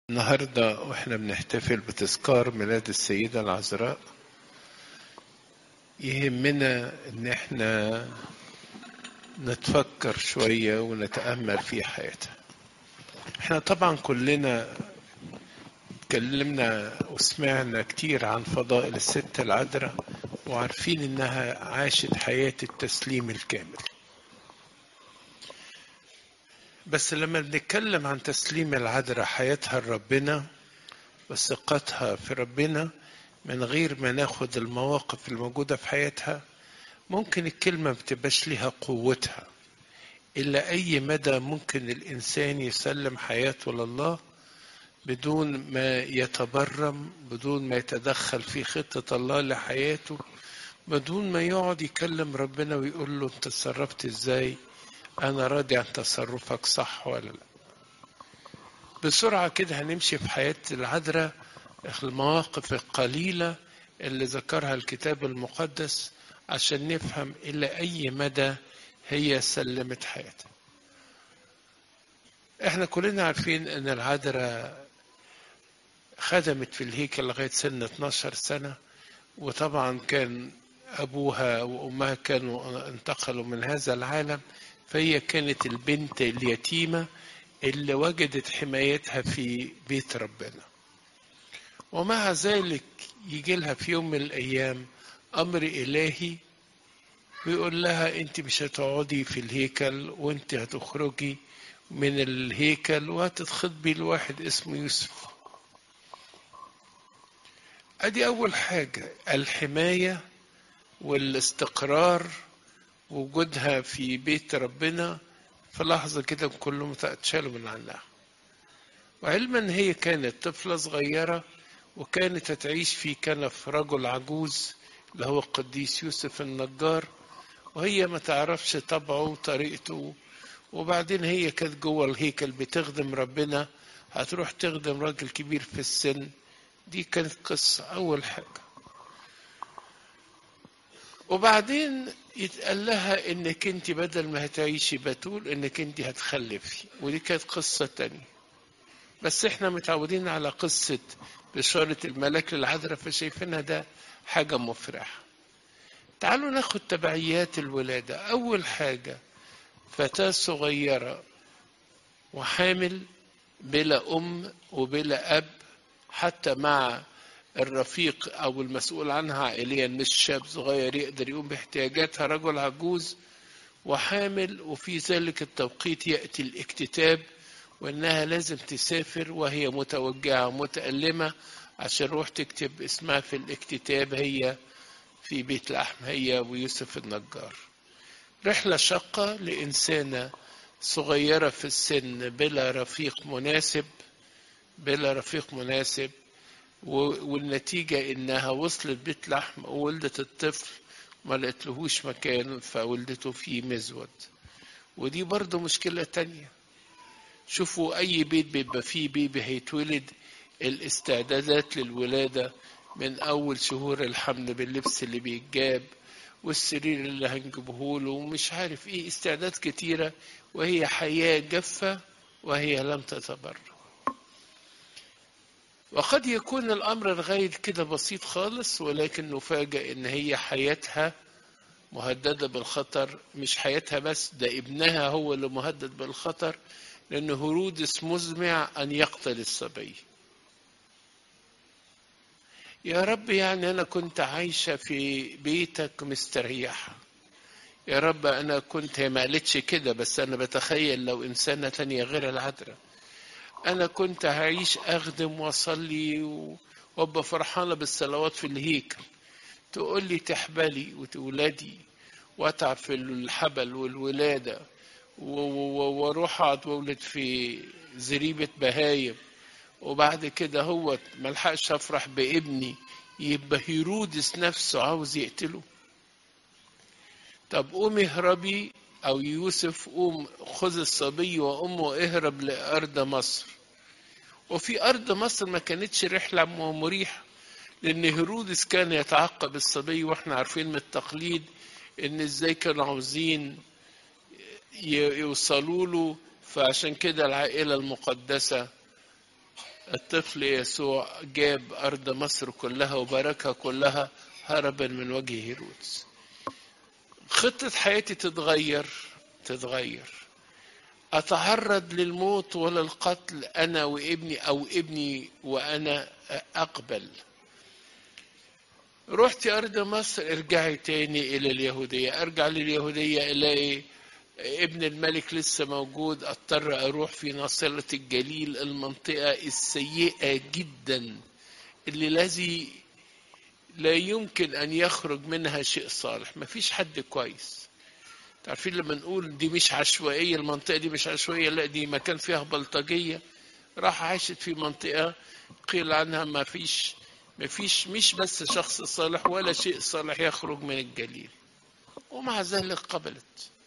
النهاردة واحنا بنحتفل بتذكار ميلاد السيدة العذراء يهمنا ان احنا نتفكر شوية ونتأمل في حياتها احنا طبعا كلنا اتكلمنا وسمعنا كتير عن فضائل الست العذراء وعارفين انها عاشت حياة التسليم الكامل بس لما بنتكلم عن تسليم العذراء حياتها لربنا وثقتها في ربنا من غير ما ناخد المواقف الموجودة في حياتها ممكن الكلمة متبقاش لها قوتها إلا أي مدى ممكن الإنسان يسلم حياته لله بدون ما يتبرم بدون ما يتدخل في خطة الله لحياته بدون ما يقعد يكلم ربنا ويقول له انت تصرفت ازاي انا راضي عن تصرفك صح ولا لا بسرعة كده هنمشي في حياة العذراء المواقف القليلة اللي ذكرها الكتاب المقدس عشان نفهم إلى أي مدى هي سلمت حياتها احنا كلنا عارفين ان العذراء خدمت في الهيكل لغاية سن 12 سنة وطبعا كان أبوها وأمها كانوا انتقلوا من هذا العالم فهي كانت البنت اليتيمة اللي وجدت حمايتها في بيت ربنا ومع ذلك يجي لها في يوم من الأيام أمر إلهي ويقول لها أنت مش هتقعدي في الهيكل وأنت هتخرجي من الهيكل وهتتخطبي لواحد اسمه يوسف أدي أول حاجة الحماية والاستقرار وجودها في بيت ربنا في لحظة كده كلهم اتشالوا من عنها وعلما هي كانت طفلة صغيرة وكانت هتعيش في كنف رجل عجوز اللي هو القديس يوسف النجار وهي ما تعرفش طبعه وطريقته وبعدين هي كانت جوه الهيكل بتخدم ربنا هتروح تخدم راجل كبير في السن دي كانت قصة أول حاجة وبعدين يتقال لها انك انت بدل ما هتعيشي بتول انك انت هتخلفي ودي كانت قصة تانية بس احنا متعودين على قصة بشارة الملاك للعذراء فشايفينها ده حاجة مفرحة تعالوا ناخد تبعيات الولادة أول حاجة فتاة صغيرة وحامل بلا أم وبلا أب حتى مع الرفيق او المسؤول عنها عائليا مش شاب صغير يقدر يقوم باحتياجاتها رجل عجوز وحامل وفي ذلك التوقيت ياتي الاكتتاب وانها لازم تسافر وهي متوجعه متالمه عشان روح تكتب اسمها في الاكتتاب هي في بيت لحم هي ويوسف النجار رحله شاقه لانسانه صغيره في السن بلا رفيق مناسب بلا رفيق مناسب والنتيجة إنها وصلت بيت لحم وولدت الطفل ما لقتلهوش مكان فولدته في مزود ودي برضه مشكلة تانية شوفوا أي بيت بيبقى فيه بيبي هيتولد الاستعدادات للولادة من أول شهور الحمل باللبس اللي بيتجاب والسرير اللي هنجيبه له ومش عارف ايه استعداد كتيرة وهي حياة جافة وهي لم تتبرر وقد يكون الأمر لغاية كده بسيط خالص ولكن نفاجأ إن هي حياتها مهددة بالخطر مش حياتها بس ده ابنها هو اللي مهدد بالخطر لأن هرودس مزمع أن يقتل الصبي يا رب يعني أنا كنت عايشة في بيتك مستريحة يا رب أنا كنت ما قالتش كده بس أنا بتخيل لو إنسانة تانية غير العذراء أنا كنت هعيش أخدم وأصلي وأبقى فرحانة بالصلوات في الهيكل تقول لي تحبلي وتولدي وأتعب في الحبل والولادة وأروح أقعد وأولد في زريبة بهايم وبعد كده هو ملحقش أفرح بابني يبقى هيرودس نفسه عاوز يقتله طب قومي اهربي أو يوسف قوم خذ الصبي وأمه اهرب لأرض مصر وفي أرض مصر ما كانتش رحلة مريحة لأن هيرودس كان يتعقب الصبي وإحنا عارفين من التقليد إن إزاي كانوا عاوزين يوصلوا له فعشان كده العائلة المقدسة الطفل يسوع جاب أرض مصر كلها وباركها كلها هربا من وجه هيرودس خطة حياتي تتغير تتغير أتعرض للموت ولا القتل أنا وابني أو ابني وأنا أقبل رحت أرض مصر ارجعي تاني إلى اليهودية أرجع لليهودية ألاقي ابن الملك لسه موجود اضطر اروح في ناصرة الجليل المنطقة السيئة جدا اللي الذي لا يمكن ان يخرج منها شيء صالح مفيش حد كويس تعرفين لما نقول دي مش عشوائية المنطقة دي مش عشوائية لا دي مكان فيها بلطجية راح عاشت في منطقة قيل عنها ما فيش ما فيش مش بس شخص صالح ولا شيء صالح يخرج من الجليل ومع ذلك قبلت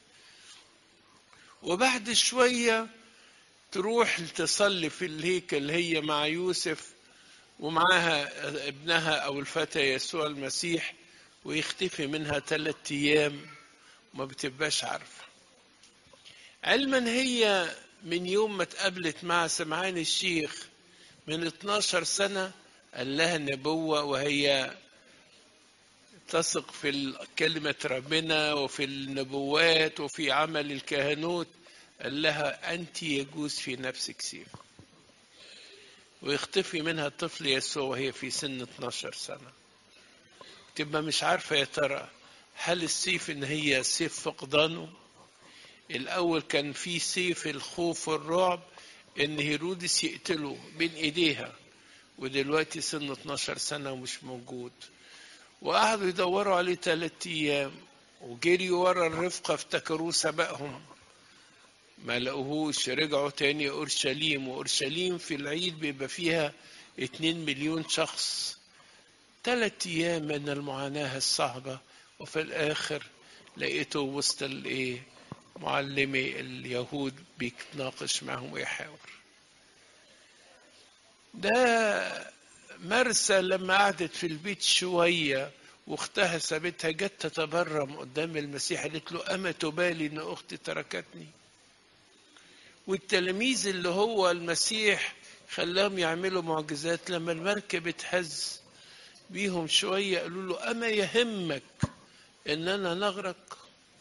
وبعد شوية تروح تصلي في الهيكل هي مع يوسف ومعها ابنها أو الفتى يسوع المسيح ويختفي منها ثلاثة أيام وما بتبقاش عارفة علما هي من يوم ما اتقابلت مع سمعان الشيخ من 12 سنة قال لها نبوة وهي تثق في كلمة ربنا وفي النبوات وفي عمل الكهنوت قال لها أنت يجوز في نفسك سيف ويختفي منها الطفل يسوع وهي في سن 12 سنة تبقى مش عارفة يا ترى هل السيف إن هي سيف فقدانه الأول كان في سيف الخوف والرعب إن هيرودس يقتله بين إيديها ودلوقتي سن 12 سنة ومش موجود وقعدوا يدوروا عليه ثلاثة أيام وجريوا ورا الرفقة افتكروه سبقهم ما لقوهوش رجعوا تاني أورشليم وأورشليم في العيد بيبقى فيها اتنين مليون شخص ثلاثة أيام من المعاناة الصعبة وفي الآخر لقيته وسط الإيه معلمي اليهود بيتناقش معهم ويحاور ده مرسى لما قعدت في البيت شوية واختها سابتها جت تتبرم قدام المسيح قالت له أما تبالي إن أختي تركتني والتلاميذ اللي هو المسيح خلاهم يعملوا معجزات لما المركب اتهز بيهم شوية قالوا له أما يهمك إننا نغرق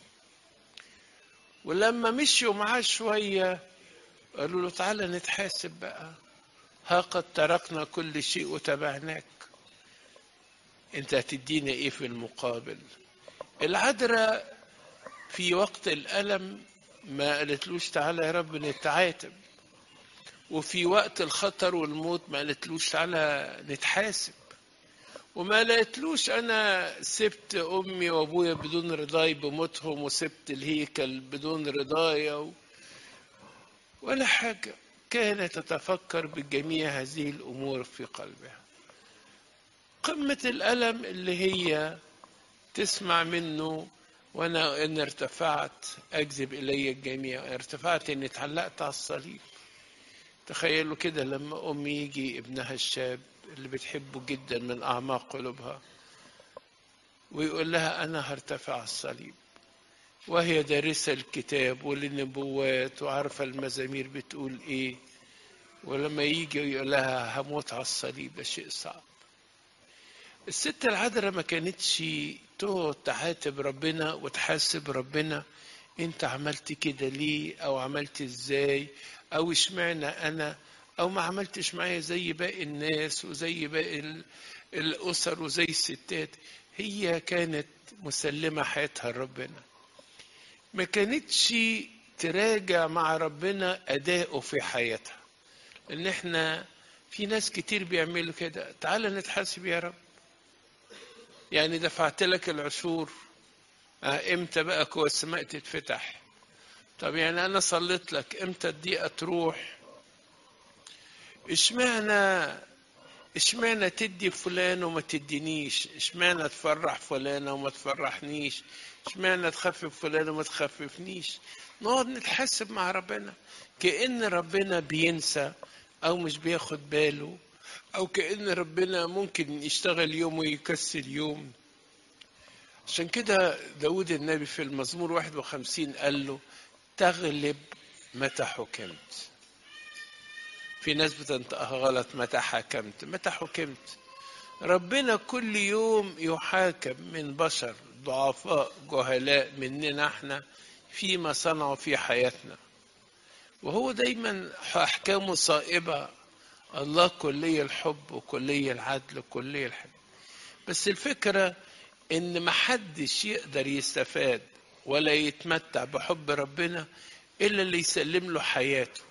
ولما مشيوا معاه شوية قالوا له تعالى نتحاسب بقى ها قد تركنا كل شيء وتبعناك انت هتدينا ايه في المقابل العذراء في وقت الألم ما قالتلوش تعالى يا رب نتعاتب وفي وقت الخطر والموت ما قالتلوش تعالى نتحاسب وما لقيتلوش انا سبت امي وابويا بدون رضاي بموتهم وسبت الهيكل بدون رضايا و... ولا حاجه كانت تتفكر بجميع هذه الامور في قلبها قمه الالم اللي هي تسمع منه وانا ان ارتفعت اجذب الي الجميع ارتفعت اني اتعلقت على الصليب تخيلوا كده لما ام يجي ابنها الشاب اللي بتحبه جدا من اعماق قلوبها ويقول لها انا هرتفع على الصليب وهي دارسة الكتاب والنبوات وعارفة المزامير بتقول ايه ولما يجي يقول لها هموت على الصليب ده شيء صعب الست العذراء ما كانتش تقعد تعاتب ربنا وتحاسب ربنا انت عملت كده ليه او عملت ازاي او اشمعنى انا او ما عملتش معايا زي باقي الناس وزي باقي الاسر وزي الستات هي كانت مسلمة حياتها لربنا ما كانتش تراجع مع ربنا أداؤه في حياتها لأن احنا في ناس كتير بيعملوا كده تعال نتحاسب يا رب يعني دفعت لك العشور اه امتى بقى كوى السماء تتفتح طب يعني انا صليت لك امتى الدقيقه تروح اشمعنى اشمعنى تدي فلان وما تدينيش اشمعنى تفرح فلان وما تفرحنيش اشمعنى تخفف فلان وما تخففنيش نقعد نتحاسب مع ربنا كأن ربنا بينسى او مش بياخد باله او كأن ربنا ممكن يشتغل يوم ويكسل يوم عشان كده داود النبي في المزمور 51 قال له تغلب متى حكمت في ناس بتنطقها غلط متى حكمت متى حكمت ربنا كل يوم يحاكم من بشر ضعفاء جهلاء مننا احنا فيما صنعوا في حياتنا وهو دايما احكامه صائبه الله كلي الحب وكلي العدل وكلي الحب بس الفكره ان محدش يقدر يستفاد ولا يتمتع بحب ربنا الا اللي يسلم له حياته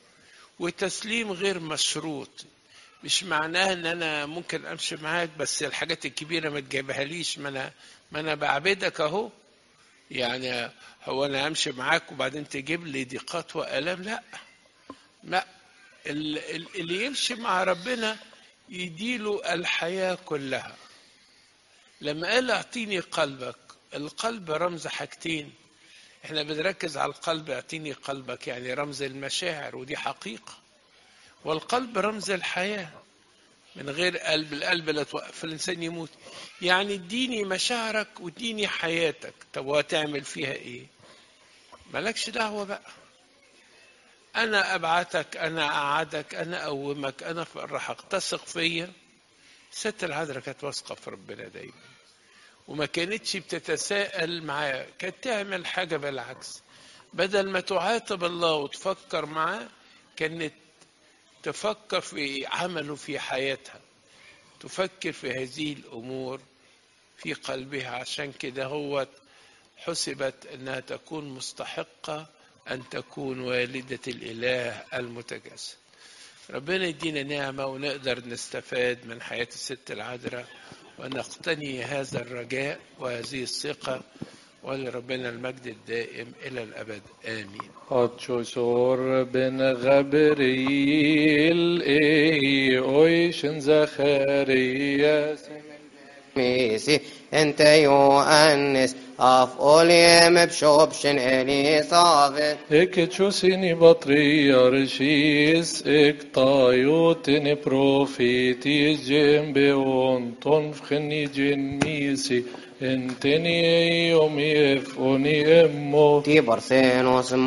وتسليم غير مشروط مش معناه ان انا ممكن امشي معاك بس الحاجات الكبيره ما تجيبها ليش ما انا ما انا بعبدك اهو يعني هو انا امشي معاك وبعدين تجيب لي ضيقات والام لا لا اللي يمشي مع ربنا يديله الحياه كلها لما قال اعطيني قلبك القلب رمز حاجتين احنا بنركز على القلب اعطيني قلبك يعني رمز المشاعر ودي حقيقه والقلب رمز الحياه من غير قلب القلب لا توقف الانسان يموت يعني اديني مشاعرك واديني حياتك طب وهتعمل فيها ايه مالكش دعوه بقى انا ابعتك انا اقعدك انا اقومك انا افرحك تثق فيا ست العذراء كانت واثقه في ربنا دايما وما كانتش بتتساءل معاه كانت تعمل حاجه بالعكس بدل ما تعاتب الله وتفكر معاه كانت تفكر في عمله في حياتها تفكر في هذه الامور في قلبها عشان كده هو حسبت انها تكون مستحقه ان تكون والده الاله المتجسد ربنا يدينا نعمه ونقدر نستفاد من حياه الست العذراء ونقتني هذا الرجاء وهذه الثقه ولربنا المجد الدائم إلى الأبد آمين Atjosor ben Gabriel ei oishen Zacharias ميسي انت يؤنس افقل يم بشوبشن الي صافت Ekechosini patriarchis ek taiotin profetis gembeon ton fcheni genmisi enteni eiomi efoni emmo تي برسينوس